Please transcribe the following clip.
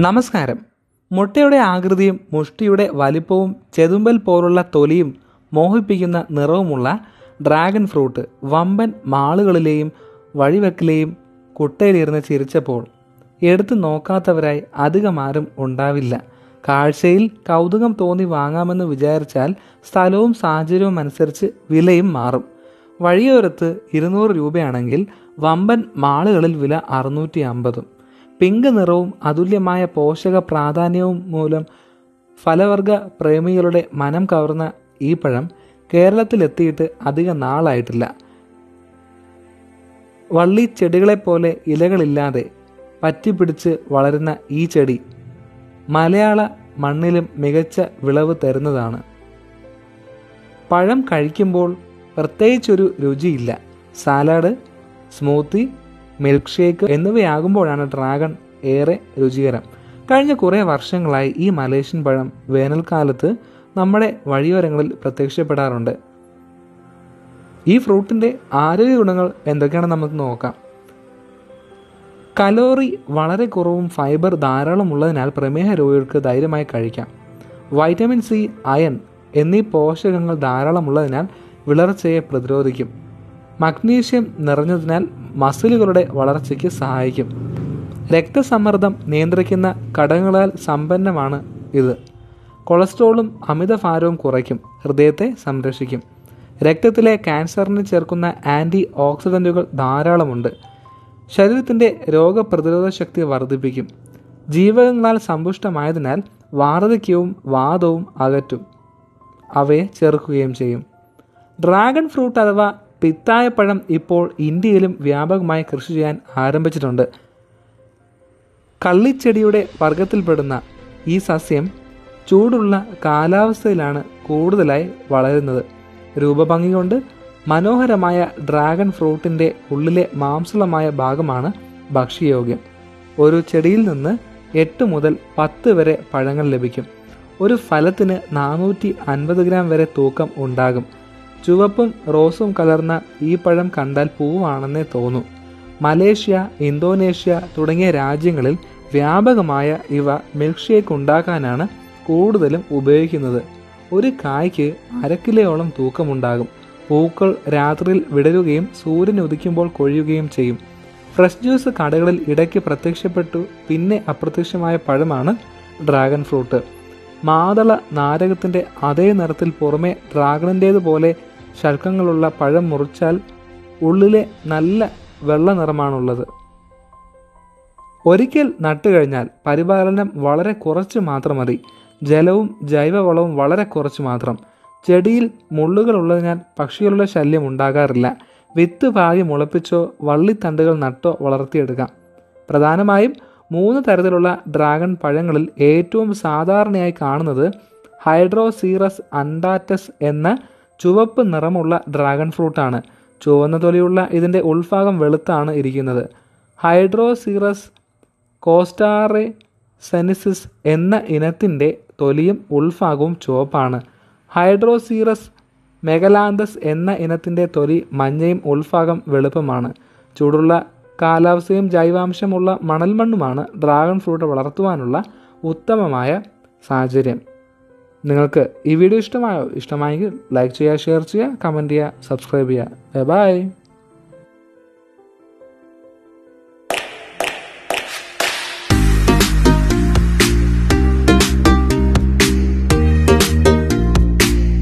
നമസ്കാരം മുട്ടയുടെ ആകൃതിയും മുഷ്ടിയുടെ വലിപ്പവും ചെതുമ്പൽ പോലുള്ള തൊലിയും മോഹിപ്പിക്കുന്ന നിറവുമുള്ള ഡ്രാഗൺ ഫ്രൂട്ട് വമ്പൻ മാളുകളിലെയും വഴിവെക്കിലെയും കുട്ടയിലിരുന്ന് ചിരിച്ചപ്പോൾ എടുത്തു നോക്കാത്തവരായി അധികമാരും ഉണ്ടാവില്ല കാഴ്ചയിൽ കൗതുകം തോന്നി വാങ്ങാമെന്ന് വിചാരിച്ചാൽ സ്ഥലവും സാഹചര്യവും അനുസരിച്ച് വിലയും മാറും വഴിയോരത്ത് ഇരുന്നൂറ് രൂപയാണെങ്കിൽ വമ്പൻ മാളുകളിൽ വില അറുന്നൂറ്റി അമ്പതും പിങ്ക് നിറവും അതുല്യമായ പോഷക പ്രാധാന്യവും മൂലം ഫലവർഗ പ്രേമികളുടെ മനം കവർന്ന ഈ പഴം കേരളത്തിലെത്തിയിട്ട് അധിക നാളായിട്ടില്ല വള്ളി ചെടികളെപ്പോലെ ഇലകളില്ലാതെ പറ്റിപ്പിടിച്ച് വളരുന്ന ഈ ചെടി മലയാള മണ്ണിലും മികച്ച വിളവ് തരുന്നതാണ് പഴം കഴിക്കുമ്പോൾ പ്രത്യേകിച്ചൊരു രുചിയില്ല സാലാഡ് സ്മൂത്തി മിൽക്ക് ഷേക്ക് എന്നിവയാകുമ്പോഴാണ് ഡ്രാഗൺ ഏറെ രുചികരം കഴിഞ്ഞ കുറേ വർഷങ്ങളായി ഈ മലേഷ്യൻ പഴം വേനൽക്കാലത്ത് നമ്മുടെ വഴിയോരങ്ങളിൽ പ്രത്യക്ഷപ്പെടാറുണ്ട് ഈ ഫ്രൂട്ടിൻ്റെ ആരോഗ്യ ഗുണങ്ങൾ എന്തൊക്കെയാണെന്ന് നമുക്ക് നോക്കാം കലോറി വളരെ കുറവും ഫൈബർ ധാരാളം ഉള്ളതിനാൽ പ്രമേഹ രോഗികൾക്ക് ധൈര്യമായി കഴിക്കാം വൈറ്റമിൻ സി അയൺ എന്നീ പോഷകങ്ങൾ ധാരാളമുള്ളതിനാൽ വിളർച്ചയെ പ്രതിരോധിക്കും മഗ്നീഷ്യം നിറഞ്ഞതിനാൽ മസിലുകളുടെ വളർച്ചയ്ക്ക് സഹായിക്കും രക്തസമ്മർദ്ദം നിയന്ത്രിക്കുന്ന ഘടകങ്ങളാൽ സമ്പന്നമാണ് ഇത് കൊളസ്ട്രോളും അമിതഭാരവും കുറയ്ക്കും ഹൃദയത്തെ സംരക്ഷിക്കും രക്തത്തിലെ ക്യാൻസറിന് ചേർക്കുന്ന ആൻറ്റി ഓക്സിഡൻറ്റുകൾ ധാരാളമുണ്ട് ശരീരത്തിൻ്റെ രോഗപ്രതിരോധ ശക്തി വർദ്ധിപ്പിക്കും ജീവകങ്ങളാൽ സമ്പുഷ്ടമായതിനാൽ വാർദ്ധക്യവും വാദവും അകറ്റും അവയെ ചെറുക്കുകയും ചെയ്യും ഡ്രാഗൺ ഫ്രൂട്ട് അഥവാ പിത്തായ പഴം ഇപ്പോൾ ഇന്ത്യയിലും വ്യാപകമായി കൃഷി ചെയ്യാൻ ആരംഭിച്ചിട്ടുണ്ട് കള്ളിച്ചെടിയുടെ വർഗത്തിൽപ്പെടുന്ന ഈ സസ്യം ചൂടുള്ള കാലാവസ്ഥയിലാണ് കൂടുതലായി വളരുന്നത് രൂപഭംഗി കൊണ്ട് മനോഹരമായ ഡ്രാഗൺ ഫ്രൂട്ടിൻ്റെ ഉള്ളിലെ മാംസളമായ ഭാഗമാണ് ഭക്ഷ്യയോഗ്യം ഒരു ചെടിയിൽ നിന്ന് എട്ട് മുതൽ പത്ത് വരെ പഴങ്ങൾ ലഭിക്കും ഒരു ഫലത്തിന് നാനൂറ്റി അൻപത് ഗ്രാം വരെ തൂക്കം ഉണ്ടാകും ചുവപ്പും റോസും കലർന്ന ഈ പഴം കണ്ടാൽ പൂവാണെന്നേ തോന്നൂ മലേഷ്യ ഇന്തോനേഷ്യ തുടങ്ങിയ രാജ്യങ്ങളിൽ വ്യാപകമായ ഇവ മിൽക്ക് ഷേക്ക് ഉണ്ടാക്കാനാണ് കൂടുതലും ഉപയോഗിക്കുന്നത് ഒരു കായ്ക്ക് അരക്കിലയോളം തൂക്കമുണ്ടാകും പൂക്കൾ രാത്രിയിൽ വിടരുകയും സൂര്യൻ ഉദിക്കുമ്പോൾ കൊഴിയുകയും ചെയ്യും ഫ്രഷ് ജ്യൂസ് കടകളിൽ ഇടയ്ക്ക് പ്രത്യക്ഷപ്പെട്ടു പിന്നെ അപ്രത്യക്ഷമായ പഴമാണ് ഡ്രാഗൺ ഫ്രൂട്ട് മാതള നാരകത്തിൻ്റെ അതേ നിറത്തിൽ പുറമെ ഡ്രാഗണിൻ്റേതുപോലെ ശൽക്കങ്ങളുള്ള പഴം മുറിച്ചാൽ ഉള്ളിലെ നല്ല വെള്ള നിറമാണുള്ളത് ഒരിക്കൽ നട്ടുകഴിഞ്ഞാൽ പരിപാലനം വളരെ കുറച്ച് മാത്രം മതി ജലവും ജൈവവളവും വളരെ കുറച്ച് മാത്രം ചെടിയിൽ മുള്ളുകൾ ഉള്ളതിനാൽ പക്ഷികളുടെ ശല്യം ഉണ്ടാകാറില്ല വിത്ത് പാകി മുളപ്പിച്ചോ വള്ളിത്തണ്ടുകൾ നട്ടോ വളർത്തിയെടുക്കാം പ്രധാനമായും മൂന്ന് തരത്തിലുള്ള ഡ്രാഗൺ പഴങ്ങളിൽ ഏറ്റവും സാധാരണയായി കാണുന്നത് ഹൈഡ്രോസീറസ് അൻഡാറ്റസ് എന്ന ചുവപ്പ് നിറമുള്ള ഡ്രാഗൺ ഫ്രൂട്ടാണ് ചുവന്ന തൊലിയുള്ള ഇതിൻ്റെ ഉൾഭാഗം വെളുത്താണ് ഇരിക്കുന്നത് ഹൈഡ്രോസീറസ് കോസ്റ്റാറെ സെനിസിസ് എന്ന ഇനത്തിൻ്റെ തൊലിയും ഉൾഭാഗവും ചുവപ്പാണ് ഹൈഡ്രോസീറസ് മെഗലാന്തസ് എന്ന ഇനത്തിൻ്റെ തൊലി മഞ്ഞയും ഉൾഭാഗം വെളുപ്പമാണ് ചൂടുള്ള കാലാവസ്ഥയും ജൈവാംശമുള്ള മണൽമണ്ണുമാണ് ഡ്രാഗൺ ഫ്രൂട്ട് വളർത്തുവാനുള്ള ഉത്തമമായ സാഹചര്യം നിങ്ങൾക്ക് ഈ വീഡിയോ ഇഷ്ടമായോ ഇഷ്ടമായെങ്കിൽ ലൈക്ക് ചെയ്യുക ഷെയർ ചെയ്യുക കമൻറ്റ് ചെയ്യുക സബ്സ്ക്രൈബ് ചെയ്യുക ബൈ